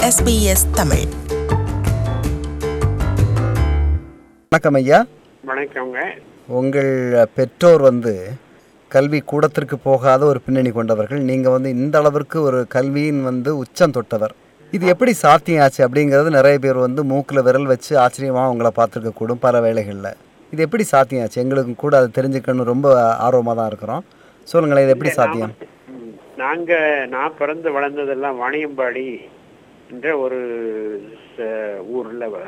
SBS Tamil வணக்கம் ஐயா வணக்கங்க உங்கள் பெற்றோர் வந்து கல்வி கூடத்திற்கு போகாத ஒரு பின்னணி கொண்டவர்கள் நீங்கள் வந்து இந்த அளவிற்கு ஒரு கல்வியின் வந்து உச்சம் தொட்டவர் இது எப்படி சாத்தியம் ஆச்சு அப்படிங்கிறது நிறைய பேர் வந்து மூக்கில் விரல் வச்சு ஆச்சரியமாக உங்களை பார்த்துருக்க கூடும் பல வேளைகளில் இது எப்படி சாத்தியம் ஆச்சு எங்களுக்கு கூட அதை தெரிஞ்சுக்கணும் ரொம்ப ஆர்வமாக தான் இருக்கிறோம் சொல்லுங்களேன் இது எப்படி சாத்தியம் ம், நாங்க நான் பிறந்து வளர்ந்ததெல்லாம் வாணியம்பாடி என்ற ஒரு ச- ஊர்ல வ-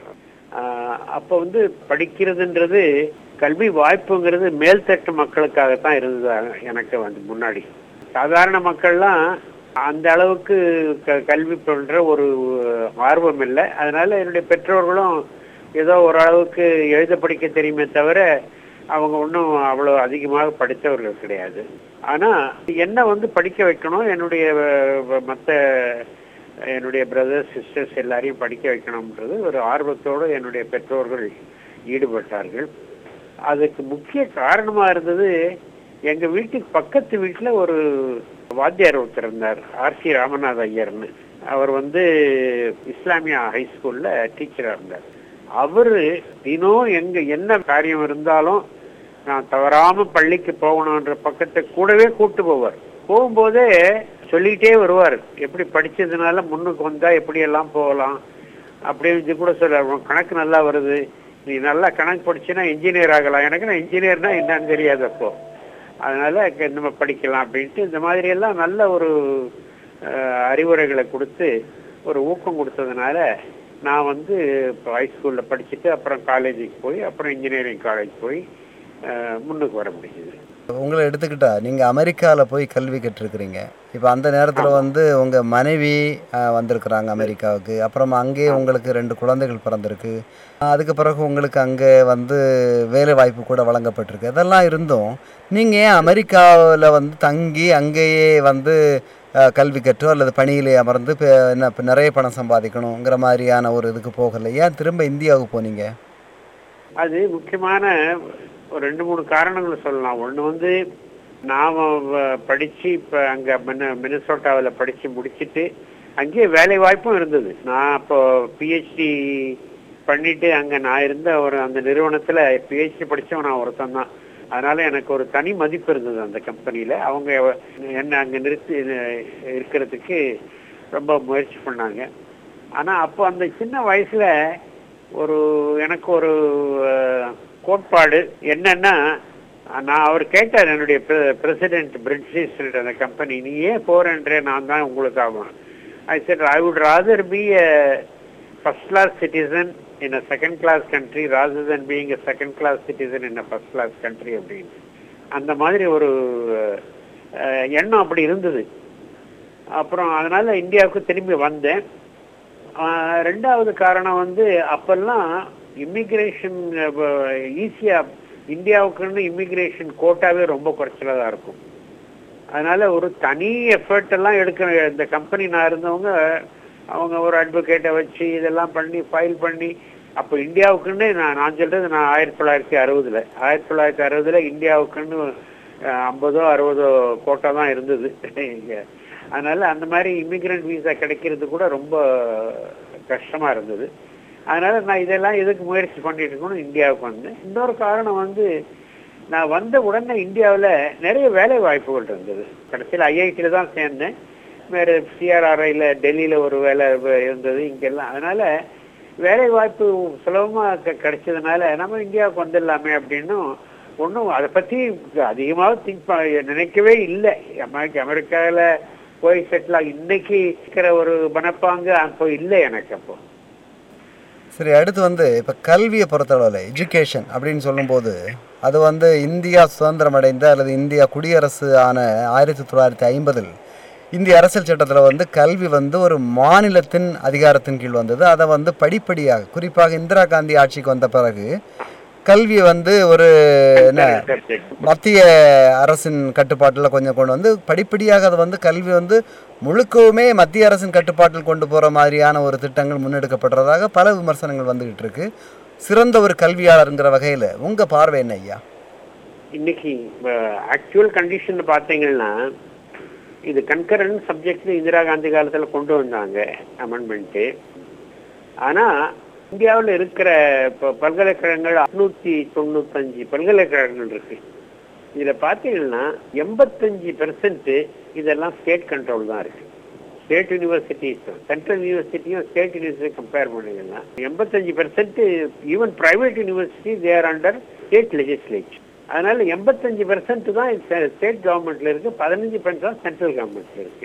ஆஹ், அப்ப வந்து படிக்கிறதுன்றது கல்வி வாய்ப்புங்கிறது மேல்தட்டு மக்களுக்காகத்தான் இருந்தது எனக்கு வந்து முன்னாடி சாதாரண மக்கள்லாம் அந்த அளவுக்கு க- கல்வி பண்ற ஒரு ஆர்வம் இல்லை அதனால என்னுடைய பெற்றோர்களும் ஏதோ ஓரளவுக்கு எழுத படிக்க தெரியுமே தவிர அவங்க ஒன்றும் அவ்வளோ அதிகமாக படித்தவர்கள் கிடையாது ஆனா என்ன வந்து படிக்க வைக்கணும் என்னுடைய மற்ற என்னுடைய பிரதர்ஸ் சிஸ்டர்ஸ் எல்லாரையும் படிக்க வைக்கணும்ன்றது ஒரு ஆர்வத்தோடு என்னுடைய பெற்றோர்கள் ஈடுபட்டார்கள் அதுக்கு முக்கிய காரணமா இருந்தது எங்க வீட்டுக்கு பக்கத்து வீட்டுல ஒரு வாத்தியார் ஒருத்தர் இருந்தார் ஆர்சி ராமநாத ஐயர்னு அவர் வந்து இஸ்லாமியா ஹை ஸ்கூல்ல டீச்சரா இருந்தார் அவரு தினம் எங்க என்ன காரியம் இருந்தாலும் நான் தவறாம பள்ளிக்கு போகணுன்ற பக்கத்தை கூடவே கூட்டு போவார் போகும்போதே சொல்லிக்கிட்டே வருவார் எப்படி படிச்சதுனால முன்னுக்கு வந்தா எப்படி எல்லாம் போகலாம் அப்படின்னு கூட சொல்ல உன் கணக்கு நல்லா வருது நீ நல்லா கணக்கு படிச்சுன்னா இன்ஜினியர் ஆகலாம் எனக்கு நான் இன்ஜினியர்னா என்னன்னு தெரியாது அப்போ அதனால க- நம்ம படிக்கலாம் அப்படின்ட்டு இந்த மாதிரி எல்லாம் நல்ல ஒரு அஹ், அறிவுரைகளை கொடுத்து ஒரு ஊக்கம் கொடுத்ததுனால நான் வந்து இப்போ ஹைஸ்கூலில் படிச்சுட்டு அப்புறம் காலேஜுக்கு போய் அப்புறம் இன்ஜினியரிங் காலேஜ் போய் அஹ், முன்னுக்கு வர முடியுது உங்களை எடுத்துக்கிட்டா நீங்கள் அமெரிக்காவில் போய் கல்வி கற்றுருக்குறீங்க இப்போ அந்த நேரத்தில் வந்து உங்கள் மனைவி ஆஹ், வந்திருக்கிறாங்க அமெரிக்காவுக்கு அப்புறமா அங்கேயே உங்களுக்கு ரெண்டு குழந்தைகள் பிறந்திருக்கு ஆஹ், அதுக்கு பிறகு உங்களுக்கு அங்கே வந்து வேலை வாய்ப்பு கூட வழங்கப்பட்டிருக்கு அதெல்லாம் இருந்தும் நீங்கள் ஏன் அமெரிக்காவில் வந்து தங்கி அங்கேயே வந்து ஆஹ், கல்வி கற்றோ அல்லது பணியிலே அமர்ந்து இப்போ என்ன இப்போ நிறைய பணம் சம்பாதிக்கணுங்கிற மாதிரியான ஒரு இதுக்கு போகலை ஏன் திரும்ப இந்தியாவுக்கு போனீங்க அது முக்கியமான ஒரு ரெண்டு மூணு காரணங்கள் சொல்லலாம் ஒன்று வந்து நான் வ- படிச்சு இப்போ அங்கே மின மினசோட்டாவில் படித்து முடிச்சிட்டு அங்கேயே வேலை வாய்ப்பும் இருந்தது நான் அப்போ பிஹெச்டி பண்ணிட்டு அங்கே நான் இருந்த ஒரு அந்த நிறுவனத்தில் பிஹெச்டி படித்தவன் நான் ஒருத்தன் தான் அதனால எனக்கு ஒரு தனி மதிப்பு இருந்தது அந்த கம்பெனியில் அவங்க என்ன அங்கே நிறுத்தி இருக்கிறதுக்கு ரொம்ப முயற்சி பண்ணாங்க ஆனால் அப்போ அந்த சின்ன வயசுல ஒரு எனக்கு ஒரு அஹ், கோட்பாடு என்னன்னா நான் அவர் கேட்டார் என்னுடைய பிரசிடென்ட் பிரிட்டிஷ் அந்த கம்பெனி நீ ஏன் போறேன்றே நான் தான் உங்களுக்கு ஆகும் I said I would rather be a first class citizen in a second class country rather than being a second class citizen in a first class country அப்படின்னு அந்த மாதிரி ஒரு அஹ், எண்ணம் அப்படி இருந்தது அப்புறம் அதனால இந்தியாவுக்கு திரும்பி வந்தேன் ஆஹ் ரெண்டாவது காரணம் வந்து அப்பெல்லாம் இமிகிரேஷன் ஈஸியா இந்தியாவுக்குன்னு இமிகிரேஷன் கோட்டாவே ரொம்ப குறைச்சலா தான் இருக்கும் அதனால ஒரு தனி எஃபர்ட் எல்லாம் எடுக்க இந்த கம்பெனி நான் இருந்தவங்க அவங்க ஒரு அட்வொகேட்டை வச்சு இதெல்லாம் பண்ணி ஃபைல் பண்ணி அப்போ இந்தியாவுக்குன்னு நான் நான் சொல்றது நான் ஆயிரத்தி தொள்ளாயிரத்தி அறுபதுல ஆயிரத்தி தொள்ளாயிரத்தி அறுபதுல இந்தியாவுக்குன்னு அஹ், ஐம்பதோ அறுபதோ கோட்டா தான் இருந்தது இங்க. அதனால அந்த மாதிரி இமிகிரண்ட் விசா கிடைக்கிறது கூட ரொம்ப கஷ்டமா இருந்தது அதனால நான் இதெல்லாம் எதுக்கு முயற்சி பண்ணிட்டு இருக்கணும் இந்தியாவுக்கு வந்தேன் இன்னொரு காரணம் வந்து நான் வந்த உடனே இந்தியாவில் நிறைய வேலை வாய்ப்புகள் இருந்தது கடைசியில் ஐஐடியில் தான் சேர்ந்தேன் வேறு சிஆர்ஆர்ஐயில் டெல்லியில் ஒரு வேலை வ- இருந்தது இங்கெல்லாம் அதனால வேலை வாய்ப்பு சுலபமாக கிடைச்சதுனால நம்ம இந்தியாவுக்கு வந்துடலாமே அப்படின்னும் ஒன்றும் அதை பற்றி அதிகமாக திங்க் நினைக்கவே இல்லை அமெரிக்கா அமெரிக்காவில் போய் செட்டில் இன்னைக்கு இருக்கிற ஒரு மனப்பாங்கு அப்போ இல்லை எனக்கு அப்போ சரி அடுத்து வந்து இப்போ கல்வியை பொறுத்தளவில் எஜுகேஷன் அப்படின்னு சொல்லும்போது அது வந்து இந்தியா சுதந்திரம் அடைந்த அல்லது இந்தியா குடியரசு ஆன ஆயிரத்தி தொள்ளாயிரத்தி ஐம்பதில் இந்திய அரசியல் சட்டத்தில் வந்து கல்வி வந்து ஒரு மாநிலத்தின் அதிகாரத்தின் கீழ் வந்தது அதை வந்து படிப்படியாக குறிப்பாக இந்திரா காந்தி ஆட்சிக்கு வந்த பிறகு கல்வி வந்து ஒரு என்ன மத்திய அரசின் கட்டுப்பாட்டில் கொஞ்சம் கொண்டு வந்து படிப்படியாக அது வந்து கல்வி வந்து முழுக்கவுமே மத்திய அரசின் கட்டுப்பாட்டில் கொண்டு போகிற மாதிரியான ஒரு திட்டங்கள் முன்னெடுக்கப்படுறதாக பல விமர்சனங்கள் வந்துகிட்டு இருக்கு சிறந்த ஒரு கல்வியாளருங்கிற வகையில் உங்கள் பார்வை என்ன ஐயா இன்னைக்கு ஆக்சுவல் கண்டிஷன் பார்த்தீங்கன்னா இது கன்கரண்ட் சப்ஜெக்ட் இந்திரா காந்தி காலத்துல கொண்டு வந்தாங்க அமெண்ட்மெண்ட்டு ஆனா இந்தியாவில் இருக்கிற இப்போ பல்கலைக்கழகங்கள் அறுநூத்தி தொண்ணூத்தஞ்சு பல்கலைக்கழகங்கள் இருக்கு இதுல பாத்தீங்கன்னா எண்பத்தஞ்சு பெர்சன்ட் இதெல்லாம் ஸ்டேட் கண்ட்ரோல் தான் இருக்கு ஸ்டேட் யூனிவர்சிட்டிஸ் சென்ட்ரல் யூனிவர்சிட்டியும் ஸ்டேட் யூனிவர்சிட்டி கம்பேர் பண்ணீங்கன்னா எண்பத்தஞ்சு percent even private university they're under state legislature அதனால எண்பத்தஞ்சு பெர்சன்ட் தான் ஸ்டேட் கவர்மெண்ட்ல இருக்கு பதினஞ்சு பெர்சன்ட் சென்ட்ரல் கவர்மெண்ட்ல இருக்கு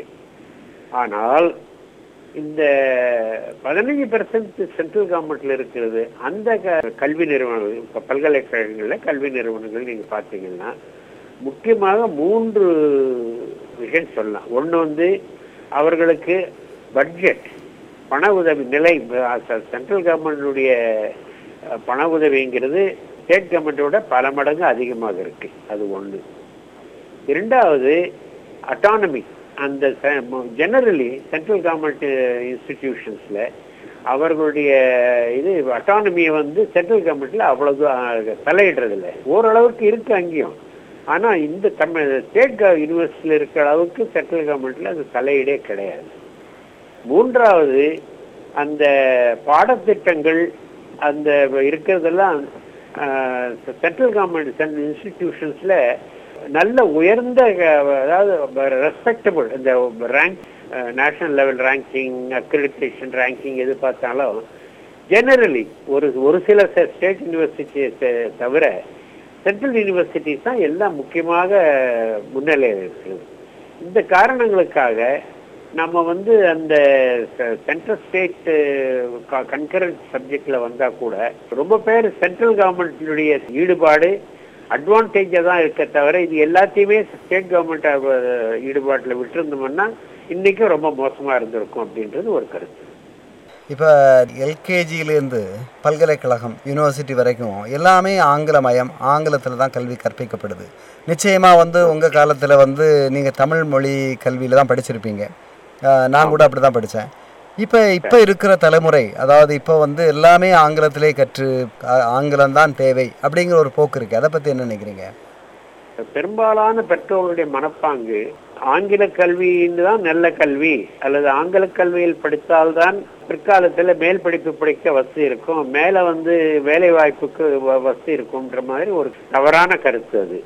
ஆனால் இந்த பதினஞ்சு பெர்சன்ட் சென்ட்ரல் கவர்மெண்ட்ல இருக்கிறது அந்த க- கல்வி நிறுவனங்கள் இப்ப பல்கலைக்கழகங்கள்ல கல்வி நிறுவனங்கள் நீங்க பாத்தீங்கன்னா முக்கியமாக மூன்று விஷயம் சொல்லலாம் ஒண்ணு வந்து அவர்களுக்கு பட்ஜெட் பண உதவி நிலை சென்ட்ரல் கவர்மெண்டுடைய பண உதவிங்கிறது ஸ்டேட் கவர்மெண்டோட பல மடங்கு அதிகமாக இருக்கு அது ஒண்ணு இரண்டாவது அட்டானமி அந்த ஜெனரலி சென்ட்ரல் கவர்மெண்ட் இன்ஸ்டிடியூஷன்ஸ்ல அவர்களுடைய இது அட்டானமியை வந்து சென்ட்ரல் கவர்மெண்ட்ல அவ்வளவு அஹ், தலையிடுறது இல்லை ஓரளவுக்கு இருக்கு அங்கேயும் ஆனா இந்த தமிழ் ஸ்டேட் யூனிவர்சிட்டியில இருக்கிற அளவுக்கு சென்ட்ரல் கவர்மெண்ட்ல அது தலையீடே கிடையாது மூன்றாவது அந்த பாடத்திட்டங்கள் அந்த இருக்கிறதெல்லாம் சென்ட்ரல் கவர்மெண்ட் இன்ஸ்டிடியூஷன்ஸ்ல நல்ல உயர்ந்த அஹ், அதாவது ரெஸ்பெக்டபிள் இந்த rank national level ranking accreditation ranking எது பார்த்தாலும் ஜெனரலி ஒரு ஒரு சில ஸ்டேட் யூனிவர்சிட்டியை தவிர சென்ட்ரல் யூனிவர்சிட்டிஸ் தான் எல்லாம் முக்கியமாக முன்னிலையில் இருக்குது இந்த காரணங்களுக்காக நம்ம வந்து அந்த சென்ட்ரல் ஸ்டேட் கன்கரண்ட் சப்ஜெக்ட்ல வந்தா கூட ரொம்ப பேர் சென்ட்ரல் கவர்மெண்ட்டினுடைய ஈடுபாடு அட்வான்டேஜா தான் இருக்க தவிர இது எல்லாத்தையுமே ஸ்டேட் கவர்மெண்ட் ஈடுபாட்டில் விட்டுருந்தோம்னா இன்னைக்கும் ரொம்ப மோசமா இருந்திருக்கும் அப்படின்றது ஒரு கருத்து இப்போ எல்கேஜியிலேருந்து பல்கலைக்கழகம் யூனிவர்சிட்டி வரைக்கும் எல்லாமே ஆங்கிலமயம் ஆங்கிலத்தில் தான் கல்வி கற்பிக்கப்படுது நிச்சயமாக வந்து உங்கள் காலத்தில் வந்து நீங்கள் தமிழ் மொழி கல்வியில் தான் படிச்சிருப்பீங்க ஆஹ் நான் கூட அப்படி தான் படித்தேன் இப்போ இப்போ இருக்கிற தலைமுறை அதாவது இப்போ வந்து எல்லாமே ஆங்கிலத்திலே கற்று ஆங்கிலம் தான் தேவை அப்படிங்கிற ஒரு போக்கு இருக்குது அதை பற்றி என்ன நினைக்கிறீங்க பெரும்பாலான பெற்றோர்களுடைய மனப்பாங்கு ஆங்கில கல்வின்னு தான் நல்ல கல்வி அல்லது ஆங்கில கல்வியில் படித்தால்தான் பிற்காலத்துல மேல் படிப்பு படிக்க வசதி இருக்கும் மேல வந்து வேலை வாய்ப்புக்கு வ- வசதி இருக்கும்ன்ற மாதிரி ஒரு தவறான கருத்து அது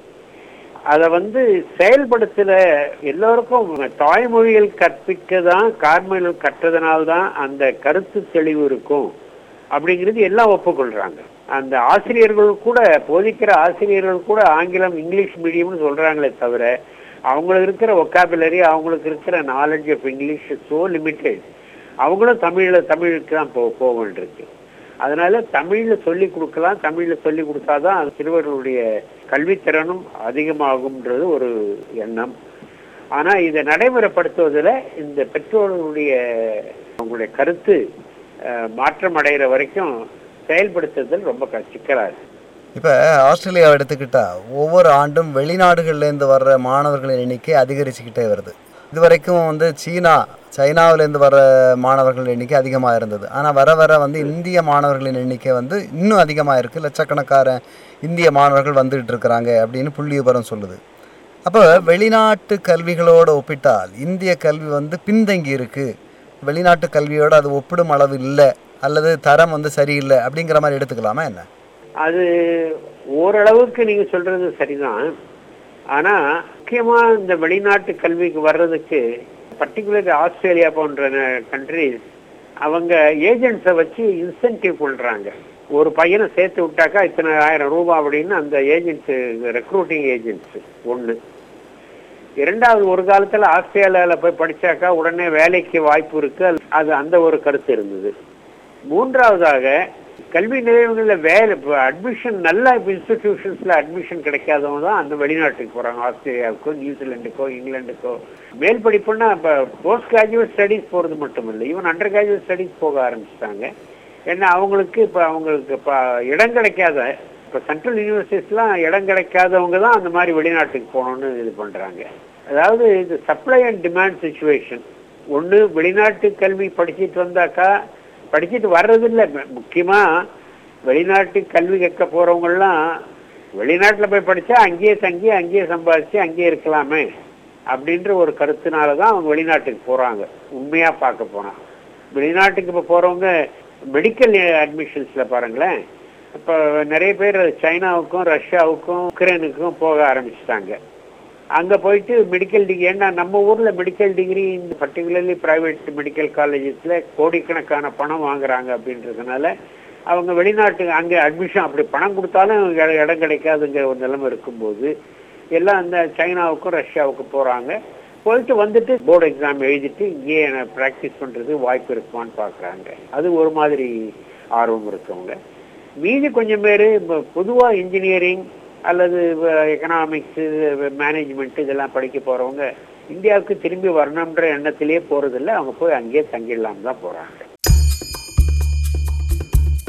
அதை வந்து செயல்படுத்தல எல்லோருக்கும் தாய்மொழியில் கற்பிக்க தான் கார்மொழியில் கற்றதனால்தான் அந்த கருத்து தெளிவு இருக்கும் அப்படிங்கிறது எல்லாம் ஒப்புக்கொள்றாங்க அந்த ஆசிரியர்கள் கூட போதிக்கிற ஆசிரியர்கள் கூட ஆங்கிலம் இங்கிலீஷ் மீடியம்னு சொல்றாங்களே தவிர அவங்களுக்கு இருக்கிற ஒக்காபுலரி அவங்களுக்கு இருக்கிற knowledge of English so limited அவங்களும் தமிழ்ல தமிழுக்கு தான் போ போக வேண்டியிருக்கு அதனால தமிழ்ல சொல்லி கொடுக்கலாம் தமிழ்ல சொல்லி கொடுத்தாதான் அது சிறுவர்களுடைய கல்வித்திறனும் அதிகமாகும்ன்றது ஒரு எண்ணம் ஆனா இதை நடைமுறைப்படுத்துவதில் இந்த பெற்றோர்களுடைய அவங்களுடைய கருத்து அஹ், மாற்றம் அடைகிற வரைக்கும் செயல்படுத்துதல் ரொம்ப க- சிக்கலா இருக்கு இப்போ ஆஸ்திரேலியாவை எடுத்துக்கிட்டா ஒவ்வொரு ஆண்டும் வெளிநாடுகள்லேருந்து வர்ற மாணவர்களின் எண்ணிக்கை அதிகரிச்சுக்கிட்டே வருது இது வரைக்கும் வந்து சீனா சைனாவிலேருந்து வர மாணவர்கள் எண்ணிக்கை அதிகமாக இருந்தது ஆனால் வர வர வந்து இந்திய மாணவர்களின் எண்ணிக்கை வந்து இன்னும் அதிகமாக இருக்குது லட்சக்கணக்கான இந்திய மாணவர்கள் வந்துகிட்டு இருக்கிறாங்க அப்படின்னு புள்ளி விபரம் சொல்லுது அப்போ வெளிநாட்டு கல்விகளோடு ஒப்பிட்டால் இந்திய கல்வி வந்து பின்தங்கி இருக்குது வெளிநாட்டு கல்வியோடு அது ஒப்பிடும் அளவு இல்லை அல்லது தரம் வந்து சரியில்லை அப்படிங்கிற மாதிரி எடுத்துக்கலாமா என்ன அது ஓரளவுக்கு நீங்க சொல்றது சரிதான் ஆனா முக்கியமா இந்த வெளிநாட்டு கல்விக்கு வர்றதுக்கு பர்டிகுலர் ஆஸ்திரேலியா போன்ற கண்ட்ரிஸ் அவங்க ஏஜென்ட்ஸை வச்சு இன்சென்டிவ் பண்றாங்க ஒரு பையனை சேர்த்து விட்டாக்கா இத்தனை ஆயிரம் ரூபாய் அப்படின்னு அந்த ஏஜென்ட்ஸ் ரெக்ரூட்டிங் ஏஜென்ட்ஸ் ஒண்ணு இரண்டாவது ஒரு காலத்துல ஆஸ்திரேலியால போய் படிச்சாக்கா உடனே வேலைக்கு வாய்ப்பு இருக்கு அது அந்த ஒரு கருத்து இருந்தது மூன்றாவதாக கல்வி நிலையங்கள்ல வேலை அட்மிஷன் நல்ல இன்ஸ்டிடியூஷன்ஸ்ல அட்மிஷன் கிடைக்காதவங்க தான் அந்த வெளிநாட்டுக்கு போறாங்க ஆஸ்திரேலியாவுக்கோ நியூசிலாண்டுக்கோ இங்கிலாந்துக்கோ மேல் படிப்புன்னா இப்ப போஸ்ட் கிராஜுவேட் ஸ்டடீஸ் போறது மட்டும் இல்லை ஈவன் அண்டர் கிராஜுவேட் ஸ்டடீஸ் போக ஆரம்பிச்சிட்டாங்க ஏன்னா அவங்களுக்கு இப்ப அவங்களுக்கு இப்ப இடம் கிடைக்காத இப்ப சென்ட்ரல் யூனிவர்சிட்டிஸ்லாம் இடம் கிடைக்காதவங்க தான் அந்த மாதிரி வெளிநாட்டுக்கு போகணும்னு இது பண்றாங்க அதாவது இது சப்ளை அண்ட் டிமாண்ட் சுச்சுவேஷன் ஒண்ணு வெளிநாட்டு கல்வி படிச்சிட்டு வந்தாக்கா படிச்சுட்டு வர்றது இல்ல முக்கியமா வெளிநாட்டு கல்வி கற்க போறவங்க எல்லாம் வெளிநாட்டுல போய் படிச்சா அங்கேயே தங்கி அங்கேயே சம்பாதிச்சு அங்கேயே இருக்கலாமே அப்படின்ற ஒரு கருத்தினால தான் அவங்க வெளிநாட்டுக்கு போறாங்க உண்மையா பார்க்க போனா வெளிநாட்டுக்கு இப்போ போறவங்க மெடிக்கல் அட்மிஷன்ஸ்ல பாருங்களேன் இப்போ நிறைய பேர் சைனாவுக்கும் ரஷ்யாவுக்கும் உக்ரைனுக்கும் போக ஆரம்பிச்சிட்டாங்க அங்க போயிட்டு மெடிக்கல் டிகிரி ஏன்னா நம்ம ஊர்ல மெடிக்கல் டிகிரி இந்த பர்டிகுலர்லி பிரைவேட் மெடிக்கல் காலேஜஸ்ல கோடிக்கணக்கான பணம் வாங்குறாங்க அப்படின்றதுனால அவங்க வெளிநாட்டு அங்க அட்மிஷன் அப்படி பணம் கொடுத்தாலும் இட- இடம் கிடைக்காதுங்கிற ஒரு நிலைமை இருக்கும்போது எல்லாம் அந்த சைனாவுக்கும் ரஷ்யாவுக்கும் போறாங்க போயிட்டு வந்துட்டு போர்டு எக்ஸாம் எழுதிட்டு இங்கேயே ப்ராக்டிஸ் பண்றது வாய்ப்பு இருக்குமான்னு பார்க்கறாங்க அது ஒரு மாதிரி ஆர்வம் இருக்கவங்க மீதி கொஞ்சம் பேர் பொதுவா இன்ஜினியரிங் அல்லது எக்கனாமிக்ஸ் மேனேஜ்மெண்ட் இதெல்லாம் படிக்க போறவங்க இந்தியாவுக்கு திரும்பி வரணுன்ற எண்ணத்திலேயே போறதில்ல அவங்க போய் அங்கேயே தங்கிடலாம் தான் போறாங்க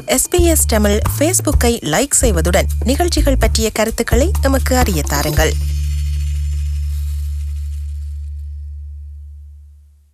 எஸ்பிஎஸ் தமிழ் ஃபேஸ்புக்கை லைக் செய்வதுடன் நிகழ்ச்சிகள் பற்றிய கருத்துக்களை எமக்கு அறிய தாருங்கள்